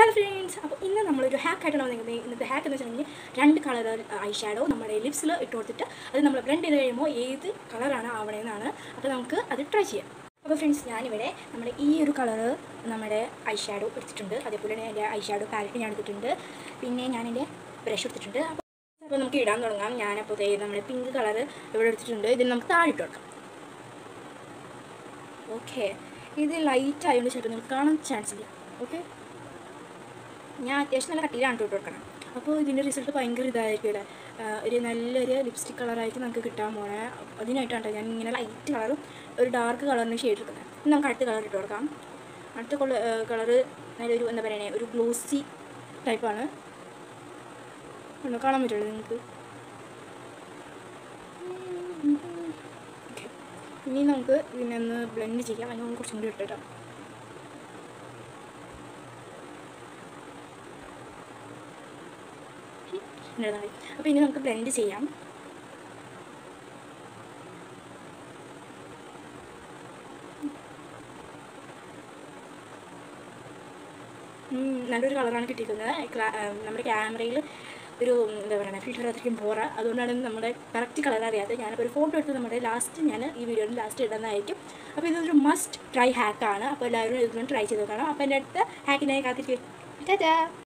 hello friends അപ്പോൾ ഇന്ന് നമ്മളൊരു ഹാക്ക് ആയിട്ടാണ് വന്നിരിക്കുന്നത് ഇന്നത്തെ ഹാക്ക് എന്ന് വെച്ചിട്ടുണ്ടെങ്കിൽ രണ്ട് കളർ ഐ ഷാഡോ നമ്മുടെ ലിപ്സിൽ ഇട്ട് കൊടുത്തിട്ട് അത് നമ്മൾ ബ്ലെൻഡ് ചെയ്ത് കഴിയുമ്പോൾ ഏത് കളറാണ് ആവണേന്നാണ് അപ്പോൾ നമുക്ക് അത് ട്രൈ ചെയ്യാം അപ്പോൾ ഫ്രണ്ട്സ് ഞാനിവിടെ നമ്മുടെ ഈ ഒരു കളറ് നമ്മുടെ ഐ ഷാഡോ എടുത്തിട്ടുണ്ട് അതേപോലെ തന്നെ എൻ്റെ ഐ ഷാഡോ പാലറ്റ് ഞാൻ എടുത്തിട്ടുണ്ട് പിന്നെ ഞാൻ എൻ്റെ ബ്രഷ് എടുത്തിട്ടുണ്ട് അപ്പോൾ അപ്പോൾ നമുക്ക് ഇടാൻ തുടങ്ങാം ഞാനപ്പോൾ ദേ നമ്മുടെ പിങ്ക് കളറ് ഇവിടെ എടുത്തിട്ടുണ്ട് ഇതിന് നമുക്ക് താഴെ ഇട്ട് കൊടുക്കാം ഓക്കെ ഇത് ലൈറ്റ് ആയതുകൊണ്ട് ചിലപ്പോൾ നിങ്ങൾക്ക് കാണാൻ ചാൻസ് ഇല്ല ഓക്കെ ഞാൻ അത്യാവശ്യം നല്ല കട്ടിയിലാണ് ഇട്ട് കൊടുക്കണം അപ്പോൾ ഇതിൻ്റെ റിസൾട്ട് ഭയങ്കര ഇതായിരിക്കും അല്ലേ ആഹ് ഒരു നല്ലൊരു ലിപ്സ്റ്റിക് കളറായിട്ട് നമുക്ക് കിട്ടാൻ പോണേ അതിനായിട്ടാണ് ഞാൻ ഇങ്ങനെ ലൈറ്റ് കളറും ഒരു ഡാർക്ക് കളറിന് ഷെയ്ഡ് എടുക്കുന്നത് ഇനി നമുക്ക് അടുത്ത കളർ ഇട്ട് കൊടുക്കാം അടുത്ത കളറ് നല്ലൊരു എന്താ പറയണേ ഒരു ഗ്ലോസി ടൈപ്പാണ് ഉണ്ടോ കാണാൻ പറ്റുള്ളൂ നിങ്ങൾക്ക് ഓക്കെ ഇനി നമുക്ക് ഇതിനെ ഒന്ന് ബ്ലെൻഡ് ചെയ്യാം അതിന് നമുക്ക് കുറച്ചും കൂടി ഇട്ടിട്ടാം അപ്പോൾ ഇനി നമുക്ക് ബ്ലെൻഡ് ചെയ്യാം ഉം, നല്ലൊരു കളറാണ് കിട്ടിയിരിക്കുന്നത് ക്ലാ- ആ, നമ്മുടെ ക്യാമറയിൽ ഒരു എന്താ പറയുക ഫിൽറ്റർ അത്രയ്ക്കും പോറ അതുകൊണ്ടാണ് നമ്മുടെ കറക്റ്റ് കളർ അറിയാതെ ഞാനിപ്പോൾ ഒരു ഫോട്ടോ എടുത്ത് നമ്മുടെ ലാസ്റ്റ് ഞാൻ ഈ വീഡിയോയിൽ ലാസ്റ്റ് ഇടുന്നതായിരിക്കും അപ്പോൾ ഇതൊരു മസ്റ്റ് ട്രൈ ഹാക്കാണ് അപ്പോൾ എല്ലാവരും ഇതൊന്ന് ട്രൈ ചെയ്ത് നോക്കണം അപ്പോൾ എൻ്റെ അടുത്ത ഹാക്കിനായി കാത്തിരിക്കും ടാറ്റാ